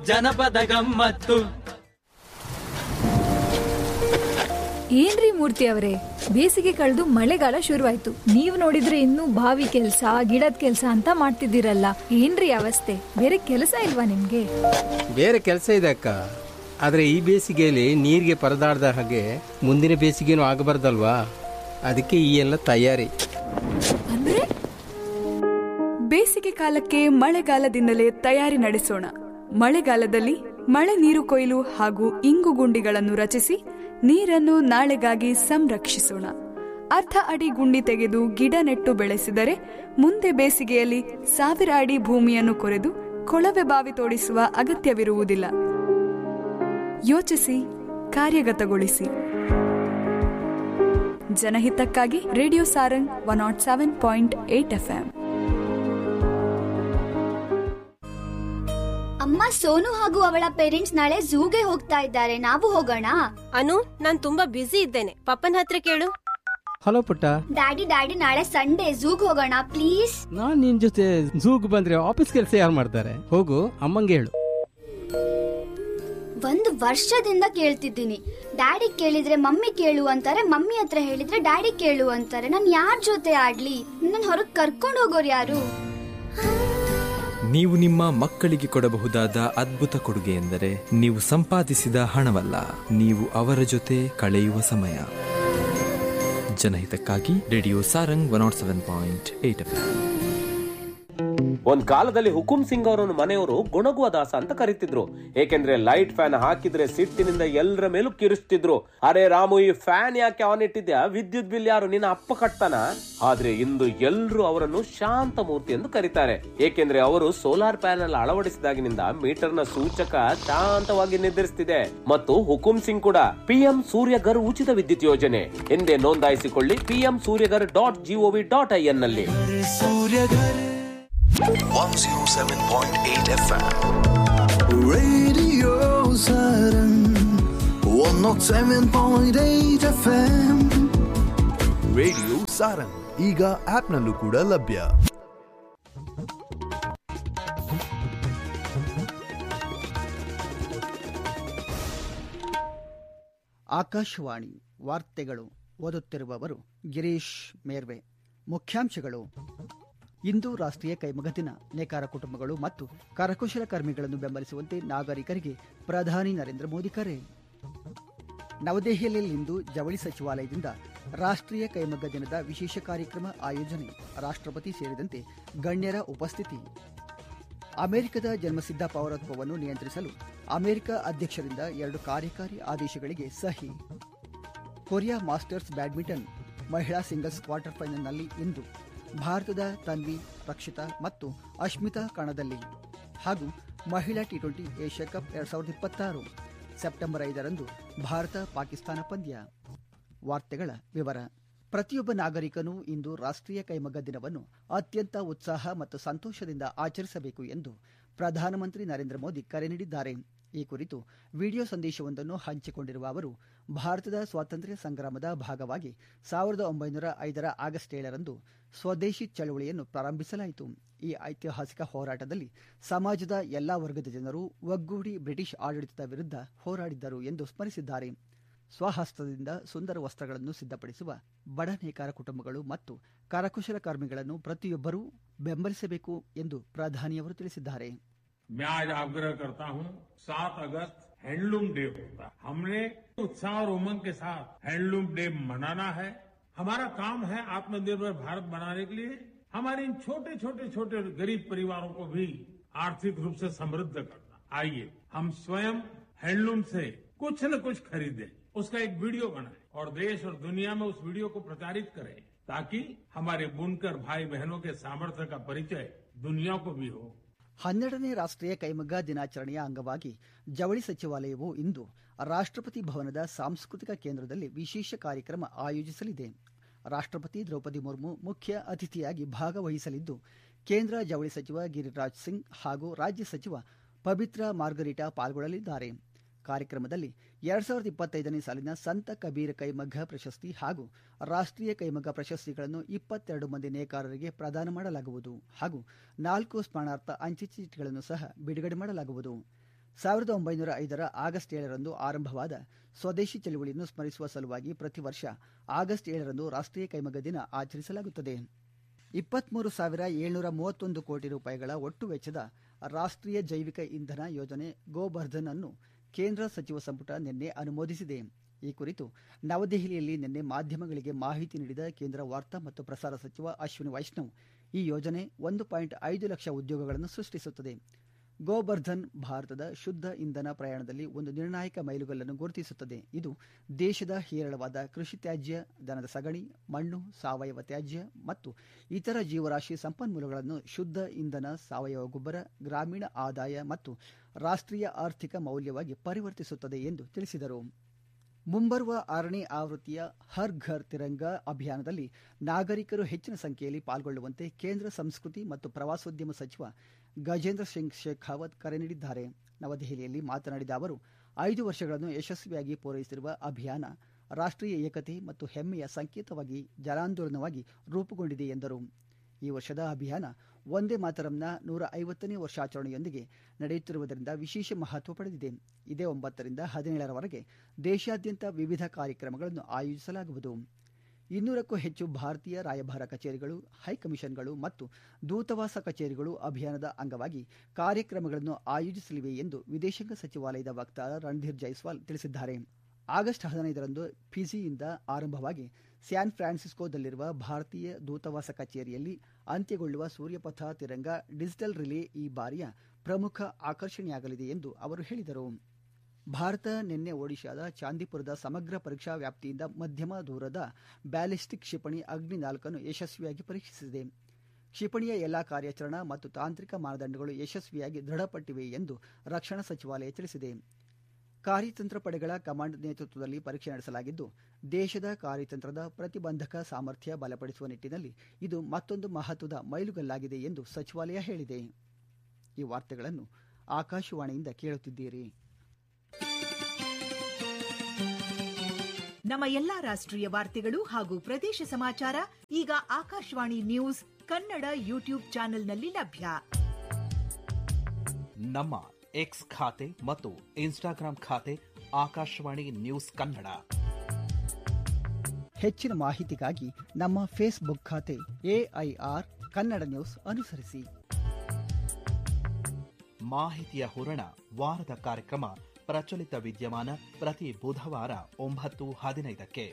ಜನಪದ ಗಮ್ಮತ್ತು ಏನ್ರಿ ಮೂರ್ತಿ ಅವರೇ ಬೇಸಿಗೆ ಕಳೆದು ಮಳೆಗಾಲ ಶುರುವಾಯ್ತು ನೀವ್ ನೋಡಿದ್ರೆ ಇನ್ನೂ ಬಾವಿ ಕೆಲ್ಸ ಗಿಡದ ಕೆಲ್ಸ ಅಂತ ಮಾಡ್ತಿದ್ದೀರಲ್ಲ ಏನ್ರಿ ಅವಸ್ಥೆ ಬೇರೆ ಕೆಲಸ ಇಲ್ವಾ ನಿಮ್ಗೆ ಬೇರೆ ಕೆಲಸ ಇದೆ ಅಕ್ಕ ಆದರೆ ಈ ಬೇಸಿಗೆಯಲ್ಲಿ ನೀರಿಗೆ ಪರದಾಡ್ದ ಹಾಗೆ ಮುಂದಿನ ಬೇಸಿಗೆನೂ ಆಗಬಾರ್ದಲ್ವಾ ಅದಕ್ಕೆ ಈ ಎಲ್ಲ ತಯಾರಿ ಅಂದ್ರೆ ಬೇಸಿಗೆ ಕಾಲಕ್ಕೆ ಮಳೆಗಾಲದಿಂದಲೇ ತಯಾರಿ ನಡೆಸೋಣ ಮಳೆಗಾಲದಲ್ಲಿ ಮಳೆ ನೀರು ಕೊಯ್ಲು ಹಾಗೂ ಇಂಗು ಗುಂಡಿಗಳನ್ನು ರಚಿಸಿ ನೀರನ್ನು ನಾಳೆಗಾಗಿ ಸಂರಕ್ಷಿಸೋಣ ಅರ್ಧ ಅಡಿ ಗುಂಡಿ ತೆಗೆದು ಗಿಡ ನೆಟ್ಟು ಬೆಳೆಸಿದರೆ ಮುಂದೆ ಬೇಸಿಗೆಯಲ್ಲಿ ಸಾವಿರ ಅಡಿ ಭೂಮಿಯನ್ನು ಕೊರೆದು ಕೊಳವೆ ಬಾವಿ ತೋಡಿಸುವ ಅಗತ್ಯವಿರುವುದಿಲ್ಲ ಯೋಚಿಸಿ ಕಾರ್ಯಗತಗೊಳಿಸಿ ಜನಹಿತಕ್ಕಾಗಿ radio Sarang one naught seven point eight FM ಅಮ್ಮ ಸೋನು ಹಾಗೂ ಅವಳ ಪೇರೆಂಟ್ಸ್ ನಾಳೆ ಝೂಗೆ ಹೋಗ್ತಾ ಇದ್ದಾರೆ ನಾವು ಹೋಗೋಣ ಅನು ನಾನ್ ತುಂಬಾ ಬ್ಯುಸಿ ಇದ್ದೇನೆ ಪಪ್ಪನ ಹತ್ರ ಕೇಳು ಹಲೋ ಪುಟ್ಟ ಡ್ಯಾಡಿ ಡ್ಯಾಡಿ ನಾಳೆ ಸಂಡೇ ಝೂಗ್ ಹೋಗೋಣ ಪ್ಲೀಸ್ ನಾನ್ ನಿನ್ ಜೊತೆ ಝೂಗ್ ಬಂದ್ರೆ ಆಫೀಸ್ ಕೆಲಸ ಯಾರು ಮಾಡ್ತಾರೆ ಹೋಗು ಅಮ್ಮಂಗೆ ಹೇಳು ಒಂದು ವರ್ಷದಿಂದ ಕೇಳ್ತಿದ್ದೀನಿ ಡ್ಯಾಡಿ ಕೇಳಿದ್ರೆ ಮಮ್ಮಿ ಕೇಳು ಅಂತಾರೆ ಮಮ್ಮಿ ಹತ್ರ ಹೇಳಿದ್ರೆ ಡ್ಯಾಡಿ ಕೇಳು ಅಂತಾರೆ ನಾನು ಯಾರ ಜೊತೆ ಆಡ್ಲಿ ನನ್ನ ಹೊರಗ್ ಕರ್ಕೊಂಡು ಹೋಗೋರು ಯಾರು ನೀವು ನಿಮ್ಮ ಮಕ್ಕಳಿಗೆ ಕೊಡಬಹುದಾದ ಅದ್ಭುತ ಕೊಡುಗೆ ಎಂದರೆ ನೀವು ಸಂಪಾದಿಸಿದ ಹಣವಲ್ಲ ನೀವು ಅವರ ಜೊತೆ ಕಳೆಯುವ ಸಮಯ ಜನಹಿತಕ್ಕಾಗಿ radio Sarang one naught seven point eight F ಒಂದ್ ಕಾಲದಲ್ಲಿ ಹುಕುಂ ಸಿಂಗ್ ಅವರನ್ನು ಮನೆಯವರು ಗುಣಗುವ ದಾಸ ಅಂತ ಕರೀತಿದ್ರು ಏಕೆಂದ್ರೆ ಲೈಟ್ ಫ್ಯಾನ್ ಹಾಕಿದ್ರೆ ಸಿಟ್ಟಿನಿಂದ ಎಲ್ಲರ ಮೇಲೂ ಕಿರಿಸ್ತಿದ್ರು ಅರೆ ರಾಮು ಈ ಫ್ಯಾನ್ ಯಾಕೆ ಆನ್ ಇಟ್ಟಿದ್ಯಾ ವಿದ್ಯುತ್ ಬಿಲ್ ಯಾರು ನಿನ್ನ ಅಪ್ಪ ಕಟ್ತಾನ ಆದ್ರೆ ಇಂದು ಎಲ್ರು ಅವರನ್ನು ಶಾಂತ ಮೂರ್ತಿ ಎಂದು ಕರೀತಾರೆ ಏಕೆಂದ್ರೆ ಅವರು ಸೋಲಾರ್ ಪ್ಯಾನೆಲ್ ಅಳವಡಿಸಿದಾಗಿನಿಂದ ಮೀಟರ್ನ ಸೂಚಕ ಶಾಂತವಾಗಿ ನಿರ್ಧರಿಸುತ್ತಿದೆ ಮತ್ತು ಹುಕುಂ ಸಿಂಗ್ ಕೂಡ ಪಿಎಂ ಸೂರ್ಯಗರ್ ಉಚಿತ ವಿದ್ಯುತ್ ಯೋಜನೆ ಎಂದೇ ನೋಂದಾಯಿಸಿಕೊಳ್ಳಿ PM Suryaghar dot G O V dot I N ನಲ್ಲಿ 107.8 FM. Radio Saturn. 107.8 FM. Radio Sarang ಈಗ ಆಪ್ನಲ್ಲೂ ಕೂಡ ಲಭ್ಯ ಆಕಾಶವಾಣಿ ವಾರ್ತೆಗಳು ಓದುತ್ತಿರುವವರು ಗಿರೀಶ್ ಮೇರ್ವೆ ಮುಖ್ಯಾಂಶಗಳು ಇಂದು ರಾಷ್ಟ್ರೀಯ ಕೈಮಗ್ಗ ದಿನ ನೇಕಾರ ಕುಟುಂಬಗಳು ಮತ್ತು ಕರಕುಶಲ ಕರ್ಮಿಗಳನ್ನು ಬೆಂಬಲಿಸುವಂತೆ ನಾಗರಿಕರಿಗೆ ಪ್ರಧಾನಿ ನರೇಂದ್ರ ಮೋದಿ ಕರೆ ನವದೆಹಲಿಯಲ್ಲಿಂದು ಜವಳಿ ಸಚಿವಾಲಯದಿಂದ ರಾಷ್ಟ್ರೀಯ ಕೈಮಗ್ಗ ದಿನದ ವಿಶೇಷ ಕಾರ್ಯಕ್ರಮ ಆಯೋಜನೆ ರಾಷ್ಟ್ರಪತಿ ಸೇರಿದಂತೆ ಗಣ್ಯರ ಉಪಸ್ಥಿತಿ ಅಮೆರಿಕದ ಜನ್ಮಸಿದ್ಧ ಪೌರತ್ವವನ್ನು ನಿಯಂತ್ರಿಸಲು ಅಮೆರಿಕ ಅಧ್ಯಕ್ಷರಿಂದ ಎರಡು ಕಾರ್ಯಕಾರಿ ಆದೇಶಗಳಿಗೆ ಸಹಿ ಕೊರಿಯಾ ಮಾಸ್ಟರ್ಸ್ ಬ್ಯಾಡ್ಮಿಂಟನ್ ಮಹಿಳಾ ಸಿಂಗಲ್ಸ್ ಕ್ವಾರ್ಟರ್ ಫೈನಲ್ನಲ್ಲಿ ಇಂದು ಭಾರತದ ತನ್ವಿ ರಕ್ಷಿತಾ ಮತ್ತು ಅಶ್ಮಿತಾ ಕಣದಲ್ಲಿ ಹಾಗೂ ಮಹಿಳಾ ಟಿ ಟ್ವೆಂಟಿ ಏಷ್ಯಾ ಕಪ್ ಎರಡ್ ಸಾವಿರದ ಇಪ್ಪತ್ತಾರು ಸೆಪ್ಟೆಂಬರ್ ಐದರಂದು ಭಾರತ ಪಾಕಿಸ್ತಾನ ಪಂದ್ಯ ವಾರ್ತೆಗಳ ವಿವರ ಪ್ರತಿಯೊಬ್ಬ ನಾಗರಿಕನೂ ಇಂದು ರಾಷ್ಟ್ರೀಯ ಕೈಮಗ್ಗ ದಿನವನ್ನು ಅತ್ಯಂತ ಉತ್ಸಾಹ ಮತ್ತು ಸಂತೋಷದಿಂದ ಆಚರಿಸಬೇಕು ಎಂದು ಪ್ರಧಾನಮಂತ್ರಿ ನರೇಂದ್ರ ಮೋದಿ ಕರೆ ನೀಡಿದ್ದಾರೆ ಈ ಕುರಿತು ವಿಡಿಯೋ ಸಂದೇಶವೊಂದನ್ನು ಹಂಚಿಕೊಂಡಿರುವ ಅವರು ಭಾರತದ ಸ್ವಾತಂತ್ರ್ಯ ಸಂಗ್ರಾಮದ ಭಾಗವಾಗಿ ಸಾವಿರದ ಒಂಬೈನೂರ ಐದರ ಆಗಸ್ಟ್ ಏಳರಂದು ಸ್ವದೇಶಿ ಚಳವಳಿಯನ್ನು ಪ್ರಾರಂಭಿಸಲಾಯಿತು ಈ ಐತಿಹಾಸಿಕ ಹೋರಾಟದಲ್ಲಿ ಸಮಾಜದ ಎಲ್ಲಾ ವರ್ಗದ ಜನರು ಒಗ್ಗೂಡಿ ಬ್ರಿಟಿಷ್ ಆಡಳಿತದ ವಿರುದ್ಧ ಹೋರಾಡಿದ್ದರು ಎಂದು ಸ್ಮರಿಸಿದ್ದಾರೆ ಸ್ವಹಸ್ತದಿಂದ ಸುಂದರ ವಸ್ತ್ರಗಳನ್ನು ಸಿದ್ಧಪಡಿಸುವ ಬಡ ನೇಕಾರ ಕುಟುಂಬಗಳು ಮತ್ತು ಕರಕುಶಲ ಕರ್ಮಿಗಳನ್ನು ಪ್ರತಿಯೊಬ್ಬರೂ ಬೆಂಬಲಿಸಬೇಕು ಎಂದು ಪ್ರಧಾನಿಯವರು ತಿಳಿಸಿದ್ದಾರೆ मैं आज आग्रह करता हूं सात अगस्त हैंडलूम डे होता है हमने उत्साह और उमंग के साथ हैंडलूम डे मनाना है हमारा काम है आत्मनिर्भर भारत बनाने के लिए हमारे इन छोटे छोटे छोटे गरीब परिवारों को भी आर्थिक रूप से समृद्ध करना आइए हम स्वयं हैंडलूम से कुछ न कुछ खरीदें उसका एक वीडियो बनाएं और देश और दुनिया में उस वीडियो को प्रचारित करें ताकि हमारे बुनकर भाई बहनों के सामर्थ्य का परिचय दुनिया को भी हो ಹನ್ನೆರಡನೇ ರಾಷ್ಟ್ರೀಯ ಕೈಮಗ್ಗ ದಿನಾಚರಣೆಯ ಅಂಗವಾಗಿ ಜವಳಿ ಸಚಿವಾಲಯವು ಇಂದು ರಾಷ್ಟ್ರಪತಿ ಭವನದ ಸಾಂಸ್ಕೃತಿಕ ಕೇಂದ್ರದಲ್ಲಿ ವಿಶೇಷ ಕಾರ್ಯಕ್ರಮ ಆಯೋಜಿಸಲಿದೆ ರಾಷ್ಟ್ರಪತಿ ದ್ರೌಪದಿ ಮುರ್ಮು ಮುಖ್ಯ ಅತಿಥಿಯಾಗಿ ಭಾಗವಹಿಸಲಿದ್ದು ಕೇಂದ್ರ ಜವಳಿ ಸಚಿವ ಗಿರಿರಾಜ್ ಸಿಂಗ್ ಹಾಗೂ ರಾಜ್ಯ ಸಚಿವ ಪವಿತ್ರ ಮಾರ್ಗರಿಟಾ ಪಾಲ್ಗೊಳ್ಳಲಿದ್ದಾರೆ ಕಾರ್ಯಕ್ರಮದಲ್ಲಿ ಎರಡ್ ಸಾವಿರದ ಇಪ್ಪತ್ತೈದನೇ ಸಾಲಿನ ಸಂತ ಕಬೀರ್ ಕೈಮಗ್ಗ ಪ್ರಶಸ್ತಿ ಹಾಗೂ ರಾಷ್ಟ್ರೀಯ ಕೈಮಗ್ಗ ಪ್ರಶಸ್ತಿಗಳನ್ನು ಇಪ್ಪತ್ತೆರಡು ಮಂದಿ ನೇಕಾರರಿಗೆ ಪ್ರದಾನ ಮಾಡಲಾಗುವುದು ಹಾಗೂ ನಾಲ್ಕು ಸ್ಮರಣಾರ್ಥ ಅಂಚೆ ಚೀಟಿಗಳನ್ನು ಸಹ ಬಿಡುಗಡೆ ಮಾಡಲಾಗುವುದು ಸಾವಿರದ ಒಂಬೈನೂರ ಐದರ ಆಗಸ್ಟ್ ಏಳರಂದು ಆರಂಭವಾದ ಸ್ವದೇಶಿ ಚಳುವಳಿಯನ್ನು ಸ್ಮರಿಸುವ ಸಲುವಾಗಿ ಪ್ರತಿ ವರ್ಷ ಆಗಸ್ಟ್ ಏಳರಂದು ರಾಷ್ಟ್ರೀಯ ಕೈಮಗ್ಗ ದಿನ ಆಚರಿಸಲಾಗುತ್ತದೆ ಇಪ್ಪತ್ಮೂರು ಸಾವಿರ ಏಳ್ನೂರ ಮೂವತ್ತೊಂದು ಕೋಟಿ ರೂಪಾಯಿಗಳ ಒಟ್ಟು ವೆಚ್ಚದ ರಾಷ್ಟ್ರೀಯ ಜೈವಿಕ ಇಂಧನ ಯೋಜನೆ ಗೋಬರ್ಧನ್ ಅನ್ನು ಕೇಂದ್ರ ಸಚಿವ ಸಂಪುಟ ನಿನ್ನೆ ಅನುಮೋದಿಸಿದೆ ಈ ಕುರಿತು ನವದೆಹಲಿಯಲ್ಲಿ ನಿನ್ನೆ ಮಾಧ್ಯಮಗಳಿಗೆ ಮಾಹಿತಿ ನೀಡಿದ ಕೇಂದ್ರ ವಾರ್ತಾ ಮತ್ತು ಪ್ರಸಾರ ಸಚಿವ ಅಶ್ವಿನಿ ವೈಷ್ಣವ್ ಈ ಯೋಜನೆ ಒಂದು ಪಾಯಿಂಟ್ ಐದು ಲಕ್ಷ ಉದ್ಯೋಗಗಳನ್ನು ಸೃಷ್ಟಿಸುತ್ತದೆ ಗೋಬರ್ಧನ್ ಭಾರತದ ಶುದ್ಧ ಇಂಧನ ಪ್ರಯಾಣದಲ್ಲಿ ಒಂದು ನಿರ್ಣಾಯಕ ಮೈಲುಗಲ್ಲನ್ನು ಗುರುತಿಸುತ್ತದೆ ಇದು ದೇಶದ ಹೇರಳವಾದ ಕೃಷಿ ತ್ಯಾಜ್ಯ ದನದ ಸಗಣಿ ಮಣ್ಣು ಸಾವಯವ ತ್ಯಾಜ್ಯ ಮತ್ತು ಇತರ ಜೀವರಾಶಿ ಸಂಪನ್ಮೂಲಗಳನ್ನು ಶುದ್ಧ ಇಂಧನ ಸಾವಯವ ಗೊಬ್ಬರ ಗ್ರಾಮೀಣ ಆದಾಯ ಮತ್ತು ರಾಷ್ಟ್ರೀಯ ಆರ್ಥಿಕ ಮೌಲ್ಯವಾಗಿ ಪರಿವರ್ತಿಸುತ್ತದೆ ಎಂದು ತಿಳಿಸಿದರು ಮುಂಬರುವ ಆರನೇ ಆವೃತ್ತಿಯ ಹರ್ ಘರ್ ತಿರಂಗ ಅಭಿಯಾನದಲ್ಲಿ ನಾಗರಿಕರು ಹೆಚ್ಚಿನ ಸಂಖ್ಯೆಯಲ್ಲಿ ಪಾಲ್ಗೊಳ್ಳುವಂತೆ ಕೇಂದ್ರ ಸಂಸ್ಕೃತಿ ಮತ್ತು ಪ್ರವಾಸೋದ್ಯಮ ಸಚಿವ ಗಜೇಂದ್ರ ಸಿಂಗ್ ಶೇಖಾವತ್ ಕರೆ ನೀಡಿದ್ದಾರೆ ನವದೆಹಲಿಯಲ್ಲಿ ಮಾತನಾಡಿದ ಅವರು ಐದು ವರ್ಷಗಳನ್ನು ಯಶಸ್ವಿಯಾಗಿ ಪೂರೈಸಿರುವ ಅಭಿಯಾನ ರಾಷ್ಟ್ರೀಯ ಏಕತೆ ಮತ್ತು ಹೆಮ್ಮೆಯ ಸಂಕೇತವಾಗಿ ಜನಾಂದೋಲನವಾಗಿ ರೂಪುಗೊಂಡಿದೆ ಎಂದರು ಈ ವರ್ಷದ ಅಭಿಯಾನ ಒಂದೇ ಮಾತರಂನ ನೂರ ಐವತ್ತನೇ ವರ್ಷಾಚರಣೆಯೊಂದಿಗೆ ನಡೆಯುತ್ತಿರುವುದರಿಂದ ವಿಶೇಷ ಮಹತ್ವ ಪಡೆದಿದೆ ಇದೇ ಒಂಬತ್ತರಿಂದ ಹದಿನೇಳರವರೆಗೆ ದೇಶಾದ್ಯಂತ ವಿವಿಧ ಕಾರ್ಯಕ್ರಮಗಳನ್ನು ಆಯೋಜಿಸಲಾಗುವುದು ಇನ್ನೂರಕ್ಕೂ ಹೆಚ್ಚು ಭಾರತೀಯ ರಾಯಭಾರ ಕಚೇರಿಗಳು ಹೈಕಮಿಷನ್ಗಳು ಮತ್ತು ದೂತಾವಾಸ ಕಚೇರಿಗಳು ಅಭಿಯಾನದ ಅಂಗವಾಗಿ ಕಾರ್ಯಕ್ರಮಗಳನ್ನು ಆಯೋಜಿಸಲಿವೆ ಎಂದು ವಿದೇಶಾಂಗ ಸಚಿವಾಲಯದ ವಕ್ತಾರ ರಣಧೀರ್ ಜೈಸ್ವಾಲ್ ತಿಳಿಸಿದ್ದಾರೆ ಆಗಸ್ಟ್ ಹದಿನೈದರಂದು ಫಿಜಿಯಿಂದ ಆರಂಭವಾಗಿ ಸ್ಯಾನ್ ಫ್ರಾನ್ಸಿಸ್ಕೋದಲ್ಲಿರುವ ಭಾರತೀಯ ದೂತಾವಾಸ ಕಚೇರಿಯಲ್ಲಿ ಅಂತ್ಯಗೊಳ್ಳುವ ಸೂರ್ಯಪಥ ತಿರಂಗ ಡಿಜಿಟಲ್ ರಿಲೇ ಈ ಬಾರಿಯ ಪ್ರಮುಖ ಆಕರ್ಷಣೆಯಾಗಲಿದೆ ಎಂದು ಅವರು ಹೇಳಿದರು ಭಾರತ ನಿನ್ನೆ ಒಡಿಶಾದ ಚಾಂದಿಪುರದ ಸಮಗ್ರ ಪರೀಕ್ಷಾ ವ್ಯಾಪ್ತಿಯಿಂದ ಮಧ್ಯಮ ದೂರದ ಬ್ಯಾಲಿಸ್ಟಿಕ್ ಕ್ಷಿಪಣಿ ಅಗ್ನಿ ನಾಲ್ಕನ್ನು ಯಶಸ್ವಿಯಾಗಿ ಪರೀಕ್ಷಿಸಿದೆ ಕ್ಷಿಪಣಿಯ ಎಲ್ಲಾ ಕಾರ್ಯಾಚರಣಾ ಮತ್ತು ತಾಂತ್ರಿಕ ಮಾನದಂಡಗಳು ಯಶಸ್ವಿಯಾಗಿ ದೃಢಪಟ್ಟಿವೆ ಎಂದು ರಕ್ಷಣಾ ಸಚಿವಾಲಯ ತಿಳಿಸಿದೆ ಕಾರ್ಯತಂತ್ರ ಪಡೆಗಳ ಕಮಾಂಡ್ ನೇತೃತ್ವದಲ್ಲಿ ಪರೀಕ್ಷೆ ನಡೆಸಲಾಗಿದ್ದು ದೇಶದ ಕಾರ್ಯತಂತ್ರದ ಪ್ರತಿಬಂಧಕ ಸಾಮರ್ಥ್ಯ ಬಲಪಡಿಸುವ ನಿಟ್ಟಿನಲ್ಲಿ ಇದು ಮತ್ತೊಂದು ಮಹತ್ವದ ಮೈಲುಗಲ್ಲಾಗಿದೆ ಎಂದು ಸಚಿವಾಲಯ ಹೇಳಿದೆ ಈ ವಾರ್ತೆಗಳನ್ನು ಆಕಾಶವಾಣಿಯಿಂದ ಕೇಳುತ್ತಿದ್ದೀರಿ ನಮ್ಮ ಎಲ್ಲಾ ರಾಷ್ಟ್ರೀಯ ವಾರ್ತೆಗಳು ಹಾಗೂ ಪ್ರದೇಶ ಸಮಾಚಾರ ಈಗ ಆಕಾಶವಾಣಿ ನ್ಯೂಸ್ ಕನ್ನಡ ಯೂಟ್ಯೂಬ್ ಚಾನೆಲ್ನಲ್ಲಿ ಲಭ್ಯ ನಮ್ಮ ಎಕ್ಸ್ ಖಾತೆ ಮತ್ತು ಇನ್ಸ್ಟಾಗ್ರಾಂ ಖಾತೆ ಆಕಾಶವಾಣಿ ನ್ಯೂಸ್ ಕನ್ನಡ ಹೆಚ್ಚಿನ ಮಾಹಿತಿಗಾಗಿ ನಮ್ಮ ಫೇಸ್ಬುಕ್ ಖಾತೆ ಎಐಆರ್ ಕನ್ನಡ ನ್ಯೂಸ್ ಅನುಸರಿಸಿ ಮಾಹಿತಿಯ ಹೂರಣ ವಾರದ ಕಾರ್ಯಕ್ರಮ ಪ್ರಚಲಿತ ವಿದ್ಯಮಾನ ಪ್ರತಿ ಬುಧವಾರ ಒಂಬತ್ತು ಹದಿನೈದಕ್ಕೆ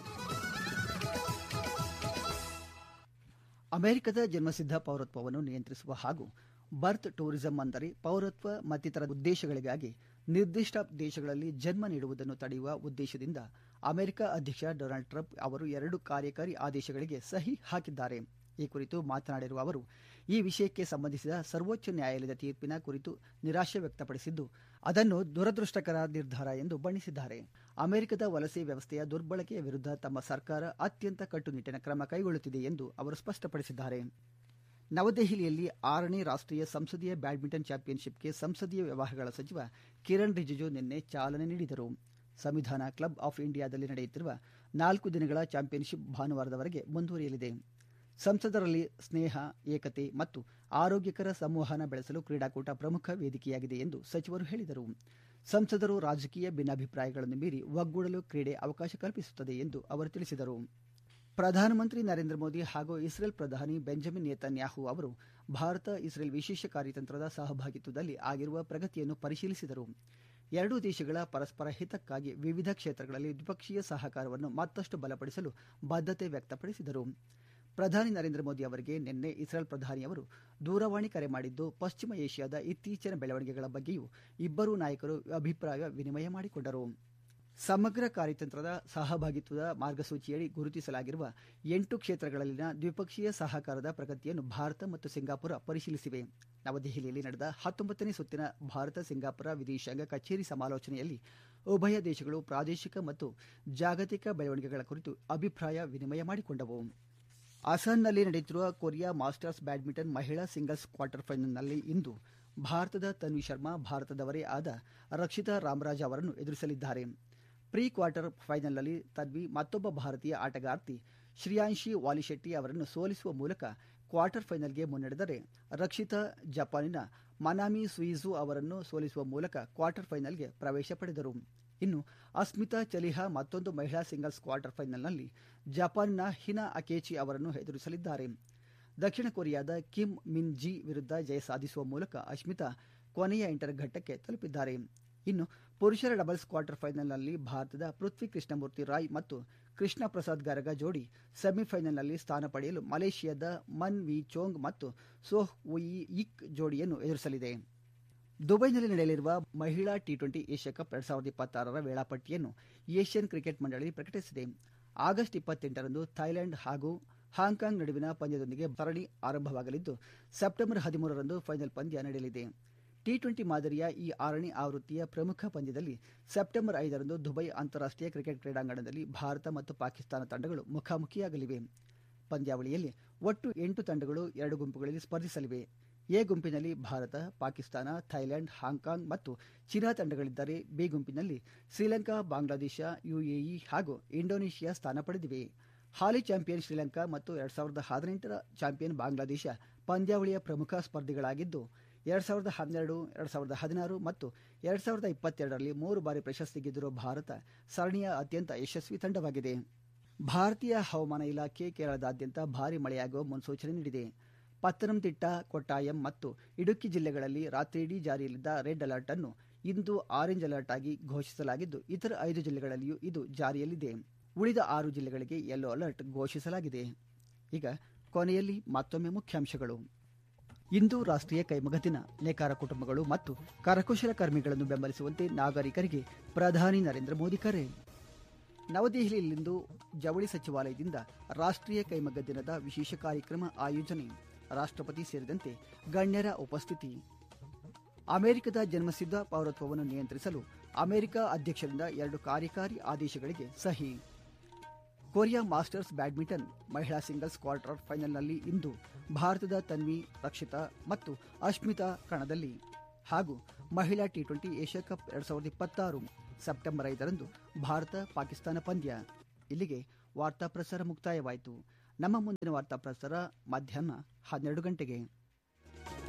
ಅಮೆರಿಕದ ಜನ್ಮಸಿದ್ಧ ಪೌರತ್ವವನ್ನು ನಿಯಂತ್ರಿಸುವ ಹಾಗೂ ಬರ್ತ್ ಟೂರಿಸಂ ಅಂದರೆ ಪೌರತ್ವ ಮತ್ತಿತರ ಉದ್ದೇಶಗಳಿಗಾಗಿ ನಿರ್ದಿಷ್ಟ ದೇಶಗಳಲ್ಲಿ ಜನ್ಮ ನೀಡುವುದನ್ನು ತಡೆಯುವ ಉದ್ದೇಶದಿಂದ ಅಮೆರಿಕ ಅಧ್ಯಕ್ಷ ಡೊನಾಲ್ಡ್ ಟ್ರಂಪ್ ಅವರು ಎರಡು ಕಾರ್ಯಕಾರಿ ಆದೇಶಗಳಿಗೆ ಸಹಿ ಹಾಕಿದ್ದಾರೆ ಈ ಕುರಿತು ಮಾತನಾಡಿರುವ ಅವರು ಈ ವಿಷಯಕ್ಕೆ ಸಂಬಂಧಿಸಿದ ಸರ್ವೋಚ್ಚ ನ್ಯಾಯಾಲಯದ ತೀರ್ಪಿನ ಕುರಿತು ನಿರಾಶೆ ವ್ಯಕ್ತಪಡಿಸಿದ್ದು ಅದನ್ನು ದುರದೃಷ್ಟಕರ ನಿರ್ಧಾರ ಎಂದು ಬಣ್ಣಿಸಿದ್ದಾರೆ ಅಮೆರಿಕದ ವಲಸೆ ವ್ಯವಸ್ಥೆಯ ದುರ್ಬಳಕೆಯ ವಿರುದ್ಧ ತಮ್ಮ ಸರ್ಕಾರ ಅತ್ಯಂತ ಕಟ್ಟುನಿಟ್ಟಿನ ಕ್ರಮ ಕೈಗೊಳ್ಳುತ್ತಿದೆ ಎಂದು ಅವರು ಸ್ಪಷ್ಟಪಡಿಸಿದ್ದಾರೆ ನವದೆಹಲಿಯಲ್ಲಿ ಆರನೇ ರಾಷ್ಟ್ರೀಯ ಸಂಸದೀಯ ಬ್ಯಾಡ್ಮಿಂಟನ್ ಚಾಂಪಿಯನ್ಶಿಪ್ಗೆ ಸಂಸದೀಯ ವ್ಯವಹಾರಗಳ ಸಚಿವ ಕಿರಣ್ ರಿಜಿಜು ನಿನ್ನೆ ಚಾಲನೆ ನೀಡಿದರು ಸಂವಿಧಾನ ಕ್ಲಬ್ ಆಫ್ ಇಂಡಿಯಾದಲ್ಲಿ ನಡೆಯುತ್ತಿರುವ ನಾಲ್ಕು ದಿನಗಳ ಚಾಂಪಿಯನ್ಶಿಪ್ ಭಾನುವಾರದವರೆಗೆ ಮುಂದುವರಿಯಲಿದೆ ಸಂಸದರಲ್ಲಿ ಸ್ನೇಹ ಏಕತೆ ಮತ್ತು ಆರೋಗ್ಯಕರ ಸಂವಹನ ಬೆಳೆಸಲು ಕ್ರೀಡಾಕೂಟ ಪ್ರಮುಖ ವೇದಿಕೆಯಾಗಿದೆ ಎಂದು ಸಚಿವರು ಹೇಳಿದರು ಸಂಸದರು ರಾಜಕೀಯ ಭಿನ್ನಾಭಿಪ್ರಾಯಗಳನ್ನು ಮೀರಿ ಒಗ್ಗೂಡಲು ಕ್ರೀಡೆ ಅವಕಾಶ ಕಲ್ಪಿಸುತ್ತದೆ ಎಂದು ಅವರು ತಿಳಿಸಿದರು ಪ್ರಧಾನಮಂತ್ರಿ ನರೇಂದ್ರ ಮೋದಿ ಹಾಗೂ ಇಸ್ರೇಲ್ ಪ್ರಧಾನಿ ಬೆಂಜಮಿನ್ ನೇತನ್ಯಾಹು ಅವರು ಭಾರತ ಇಸ್ರೇಲ್ ವಿಶೇಷ ಕಾರ್ಯತಂತ್ರದ ಸಹಭಾಗಿತ್ವದಲ್ಲಿ ಆಗಿರುವ ಪ್ರಗತಿಯನ್ನು ಪರಿಶೀಲಿಸಿದರು ಎರಡೂ ದೇಶಗಳ ಪರಸ್ಪರ ಹಿತಕ್ಕಾಗಿ ವಿವಿಧ ಕ್ಷೇತ್ರಗಳಲ್ಲಿ ದ್ವಿಪಕ್ಷೀಯ ಸಹಕಾರವನ್ನು ಮತ್ತಷ್ಟು ಬಲಪಡಿಸಲು ಬದ್ಧತೆ ವ್ಯಕ್ತಪಡಿಸಿದರು ಪ್ರಧಾನಿ ನರೇಂದ್ರ ಮೋದಿ ಅವರಿಗೆ ನಿನ್ನೆ ಇಸ್ರೇಲ್ ಪ್ರಧಾನಿಯವರು ದೂರವಾಣಿ ಕರೆ ಮಾಡಿದ್ದು ಪಶ್ಚಿಮ ಏಷ್ಯಾದ ಇತ್ತೀಚಿನ ಬೆಳವಣಿಗೆಗಳ ಬಗ್ಗೆಯೂ ಇಬ್ಬರೂ ನಾಯಕರು ಅಭಿಪ್ರಾಯ ವಿನಿಮಯ ಮಾಡಿಕೊಂಡರು ಸಮಗ್ರ ಕಾರ್ಯತಂತ್ರದ ಸಹಭಾಗಿತ್ವದ ಮಾರ್ಗಸೂಚಿಯಡಿ ಗುರುತಿಸಲಾಗಿರುವ ಎಂಟು ಕ್ಷೇತ್ರಗಳಲ್ಲಿನ ದ್ವಿಪಕ್ಷೀಯ ಸಹಕಾರದ ಪ್ರಗತಿಯನ್ನು ಭಾರತ ಮತ್ತು ಸಿಂಗಾಪುರ ಪರಿಶೀಲಿಸಿವೆ ನವದೆಹಲಿಯಲ್ಲಿ ನಡೆದ ಹತ್ತೊಂಬತ್ತನೇ ಸುತ್ತಿನ ಭಾರತ ಸಿಂಗಾಪುರ ವಿದೇಶಾಂಗ ಕಚೇರಿ ಸಮಾಲೋಚನೆಯಲ್ಲಿ ಉಭಯ ದೇಶಗಳು ಪ್ರಾದೇಶಿಕ ಮತ್ತು ಜಾಗತಿಕ ಬೆಳವಣಿಗೆಗಳ ಕುರಿತು ಅಭಿಪ್ರಾಯ ವಿನಿಮಯ ಮಾಡಿಕೊಂಡವು ಅಸ್ಸಾಂನಲ್ಲಿ ನಡೆಯುತ್ತಿರುವ ಕೊರಿಯಾ ಮಾಸ್ಟರ್ಸ್ ಬ್ಯಾಡ್ಮಿಂಟನ್ ಮಹಿಳಾ ಸಿಂಗಲ್ಸ್ ಕ್ವಾರ್ಟರ್ ಫೈನಲ್ನಲ್ಲಿ ಇಂದು ಭಾರತದ ತನ್ವಿ ಶರ್ಮಾ ಭಾರತದವರೇ ಆದ ರಕ್ಷಿತಾ ರಾಮರಾಜ್ ಅವರನ್ನು ಎದುರಿಸಲಿದ್ದಾರೆ ಪ್ರೀ ಕ್ವಾರ್ಟರ್ ಫೈನಲ್ನಲ್ಲಿ ತನ್ವಿ ಮತ್ತೊಬ್ಬ ಭಾರತೀಯ ಆಟಗಾರ್ತಿ ಶ್ರೇಯಾಂಶಿ ವಾಲಿಶೆಟ್ಟಿ ಅವರನ್ನು ಸೋಲಿಸುವ ಮೂಲಕ ಕ್ವಾರ್ಟರ್ ಫೈನಲ್ಗೆ ಮುನ್ನಡೆದರೆ ರಕ್ಷಿತಾ ಜಪಾನಿನ ಮನಾಮಿ ಸುಯಿಜು ಅವರನ್ನು ಸೋಲಿಸುವ ಮೂಲಕ ಕ್ವಾರ್ಟರ್ ಫೈನಲ್ಗೆ ಪ್ರವೇಶ ಪಡೆದರು ಇನ್ನು ಅಸ್ಮಿತಾ ಚಲಿಹಾ ಮತ್ತೊಂದು ಮಹಿಳಾ ಸಿಂಗಲ್ಸ್ ಕ್ವಾರ್ಟರ್ ಫೈನಲ್ನಲ್ಲಿ ಜಪಾನ್ನ ಹಿನಾ ಅಕೇಚಿ ಅವರನ್ನು ಎದುರಿಸಲಿದ್ದಾರೆ ದಕ್ಷಿಣ ಕೊರಿಯಾದ ಕಿಮ್ ಮಿನ್ ಜಿ ವಿರುದ್ಧ ಜಯ ಸಾಧಿಸುವ ಮೂಲಕ ಅಶ್ಮಿತಾ ಕೊನೆಯ ಎಂಟರ ಘಟ್ಟಕ್ಕೆ ತಲುಪಿದ್ದಾರೆ ಇನ್ನು ಪುರುಷರ ಡಬಲ್ಸ್ ಕ್ವಾರ್ಟರ್ ಫೈನಲ್ನಲ್ಲಿ ಭಾರತದ ಪೃಥ್ವಿ ಕೃಷ್ಣಮೂರ್ತಿ ರಾಯ್ ಮತ್ತು ಕೃಷ್ಣ ಪ್ರಸಾದ್ ಗರಗ ಜೋಡಿ ಸೆಮಿಫೈನಲ್ನಲ್ಲಿ ಸ್ಥಾನ ಪಡೆಯಲು ಮಲೇಷಿಯಾದ ಮನ್ ವಿ ಚೋಂಗ್ ಮತ್ತು ಸೋಹ್ ಉಯಿ ಇಕ್ ಜೋಡಿಯನ್ನು ಎದುರಿಸಲಿದೆ ದುಬೈನಲ್ಲಿ ನಡೆಯಲಿರುವ ಮಹಿಳಾ ಟಿ ಟ್ವೆಂಟಿ ಏಷ್ಯಾ ಕಪ್ ಎರಡ್ ಸಾವಿರದ ಇಪ್ಪತ್ತಾರರ ವೇಳಾಪಟ್ಟಿಯನ್ನು ಏಷ್ಯನ್ ಕ್ರಿಕೆಟ್ ಮಂಡಳಿ ಪ್ರಕಟಿಸಿದೆ ಆಗಸ್ಟ್ ಇಪ್ಪತ್ತೆಂಟರಂದು ಥೈಲ್ಯಾಂಡ್ ಹಾಗೂ ಹಾಂಕಾಂಗ್ ನಡುವಿನ ಪಂದ್ಯದೊಂದಿಗೆ ಸರಣಿ ಆರಂಭವಾಗಲಿದ್ದು ಸೆಪ್ಟೆಂಬರ್ ಹದಿಮೂರರಂದು ಫೈನಲ್ ಪಂದ್ಯ ನಡೆಯಲಿದೆ ಟಿ ಟ್ವೆಂಟಿ ಮಾದರಿಯ ಈ ಆರನೇ ಆವೃತ್ತಿಯ ಪ್ರಮುಖ ಪಂದ್ಯದಲ್ಲಿ ಸೆಪ್ಟೆಂಬರ್ ಐದರಂದು ದುಬೈ ಅಂತಾರಾಷ್ಟೀಯ ಕ್ರಿಕೆಟ್ ಕ್ರೀಡಾಂಗಣದಲ್ಲಿ ಭಾರತ ಮತ್ತು ಪಾಕಿಸ್ತಾನ ತಂಡಗಳು ಮುಖಾಮುಖಿಯಾಗಲಿವೆ ಪಂದ್ಯಾವಳಿಯಲ್ಲಿ ಒಟ್ಟು ಎಂಟು ತಂಡಗಳು ಎರಡು ಗುಂಪುಗಳಲ್ಲಿ ಸ್ಪರ್ಧಿಸಲಿವೆ ಎ ಗುಂಪಿನಲ್ಲಿ ಭಾರತ ಪಾಕಿಸ್ತಾನ ಥೈಲ್ಯಾಂಡ್ ಹಾಂಕಾಂಗ್ ಮತ್ತು ಚೀನಾ ತಂಡಗಳಿದ್ದರೆ ಬಿ ಗುಂಪಿನಲ್ಲಿ ಶ್ರೀಲಂಕಾ ಬಾಂಗ್ಲಾದೇಶ ಯುಎಇ ಹಾಗೂ ಇಂಡೋನೇಷಿಯಾ ಸ್ಥಾನ ಪಡೆದಿವೆ ಹಾಲಿ ಚಾಂಪಿಯನ್ ಶ್ರೀಲಂಕಾ ಮತ್ತು ಎರಡ್ ಸಾವಿರದ ಹದಿನೆಂಟರ ಚಾಂಪಿಯನ್ ಬಾಂಗ್ಲಾದೇಶ ಪಂದ್ಯಾವಳಿಯ ಪ್ರಮುಖ ಸ್ಪರ್ಧಿಗಳಾಗಿದ್ದು ಎರಡ್ ಸಾವಿರದ ಹನ್ನೆರಡು ಎರಡ್ ಸಾವಿರದ ಹದಿನಾರು ಮತ್ತು ಎರಡ್ ಸಾವಿರದ ಇಪ್ಪತ್ತೆರಡರಲ್ಲಿ ಮೂರು ಬಾರಿ ಪ್ರಶಸ್ತಿ ಗೆದ್ದಿರುವ ಭಾರತ ಸರಣಿಯ ಅತ್ಯಂತ ಯಶಸ್ವಿ ತಂಡವಾಗಿದೆ ಭಾರತೀಯ ಹವಾಮಾನ ಇಲಾಖೆ ಕೇರಳದಾದ್ಯಂತ ಭಾರಿ ಮಳೆಯಾಗುವ ಮುನ್ಸೂಚನೆ ನೀಡಿದೆ ಪತ್ತನಂತಿಟ್ಟ ಕೊಟ್ಟಾಯಂ ಮತ್ತು ಇಡುಕ್ಕಿ ಜಿಲ್ಲೆಗಳಲ್ಲಿ ರಾತ್ರಿಯಿಡೀ ಜಾರಿಯಲ್ಲಿದ್ದ ರೆಡ್ ಅಲರ್ಟ್ ಅನ್ನು ಇಂದು ಆರೆಂಜ್ ಅಲರ್ಟ್ ಆಗಿ ಘೋಷಿಸಲಾಗಿದ್ದು ಇತರ ಐದು ಜಿಲ್ಲೆಗಳಲ್ಲಿಯೂ ಇದು ಜಾರಿಯಲ್ಲಿದೆ ಉಳಿದ ಆರು ಜಿಲ್ಲೆಗಳಿಗೆ ಯೆಲ್ಲೋ ಅಲರ್ಟ್ ಘೋಷಿಸಲಾಗಿದೆ ಈಗ ಕೊನೆಯಲ್ಲಿ ಮತ್ತೊಮ್ಮೆ ಮುಖ್ಯಾಂಶಗಳು ಇಂದು ರಾಷ್ಟ್ರೀಯ ಕೈಮಗ್ಗ ದಿನ ನೇಕಾರ ಕುಟುಂಬಗಳು ಮತ್ತು ಕರಕುಶಲ ಕರ್ಮಿಗಳನ್ನು ಬೆಂಬಲಿಸುವಂತೆ ನಾಗರಿಕರಿಗೆ ಪ್ರಧಾನಿ ನರೇಂದ್ರ ಮೋದಿ ಕರೆ ನವದೆಹಲಿಯಲ್ಲಿಂದು ಜವಳಿ ಸಚಿವಾಲಯದಿಂದ ರಾಷ್ಟ್ರೀಯ ಕೈಮಗ್ಗ ದಿನದ ವಿಶೇಷ ಕಾರ್ಯಕ್ರಮ ಆಯೋಜನೆ ರಾಷ್ಟ್ರಪತಿ ಸೇರಿದಂತೆ ಗಣ್ಯರ ಉಪಸ್ಥಿತಿ ಅಮೆರಿಕದ ಜನ್ಮಸಿದ್ಧ ಪೌರತ್ವವನ್ನು ನಿಯಂತ್ರಿಸಲು ಅಮೆರಿಕ ಅಧ್ಯಕ್ಷರಿಂದ ಎರಡು ಕಾರ್ಯಕಾರಿ ಆದೇಶಗಳಿಗೆ ಸಹಿ ಕೊರಿಯಾ ಮಾಸ್ಟರ್ಸ್ ಬ್ಯಾಡ್ಮಿಂಟನ್ ಮಹಿಳಾ ಸಿಂಗಲ್ಸ್ ಕ್ವಾರ್ಟರ್ ಫೈನಲ್ನಲ್ಲಿ ಇಂದು ಭಾರತದ ತನ್ವಿ ರಕ್ಷಿತಾ ಮತ್ತು ಅಶ್ಮಿತಾ ಕಣದಲ್ಲಿ ಹಾಗೂ ಮಹಿಳಾ ಟಿ ಟ್ವೆಂಟಿ ಏಷ್ಯಾ ಕಪ್ ಎರಡ್ ಸಾವಿರದ ಇಪ್ಪತ್ತಾರು ಸೆಪ್ಟೆಂಬರ್ ಐದರಂದು ಭಾರತ ಪಾಕಿಸ್ತಾನ ಪಂದ್ಯ ಇಲ್ಲಿಗೆ ವಾರ್ತಾ ಪ್ರಸಾರ ಮುಕ್ತಾಯವಾಯಿತು ನಮ್ಮ ಮುಂದಿನ ವಾರ್ತಾ ಪ್ರಸಾರ ಮಧ್ಯಾಹ್ನ ಹನ್ನೆರಡು ಗಂಟೆಗೆ